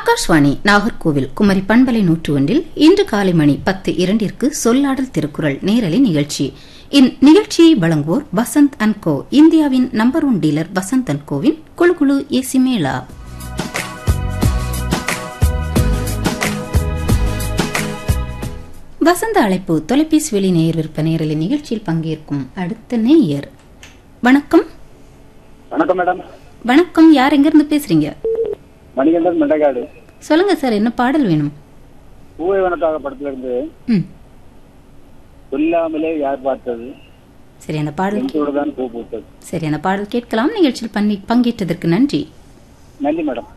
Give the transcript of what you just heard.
ஆகாஷ்வாணி நாகர்கோவில் குமரி பண்பலை நூற்று ஒன்றில் இன்று காலை மணி பத்து இரண்டிற்கு சொல்லாடல் திருக்குறள் நேரலை நிகழ்ச்சி இந்நிகழ்ச்சியை வழங்குவோர் வசந்த் அண்ட் கோ இந்தியாவின் number one dealer Vasanth and கோவின் குழு குழு ஏசி மேளா வசந்த அழைப்பு தொலைபேசி வெளி நேயர் விற்ப நேரலை நிகழ்ச்சியில் பங்கேற்கும் அடுத்த நேயர் வணக்கம் வணக்கம் மேடம் வணக்கம் யார் எங்கிருந்து பேசுறீங்க மணிகண்டன் மெண்டகாடு சொல்லுங்க சார் என்ன பாடல் வேணும் பூவை வனத்தாக படத்துல இருந்து ம் சொல்லாமலே யார் பார்த்தது சரி அந்த பாடல் நெஞ்சோடு தான் பூ பூத்தது சரி அந்த பாடல் கேட்கலாம் நிகழ்ச்சியில் பண்ணி பங்கேற்றதற்கு நன்றி நன்றி மேடம்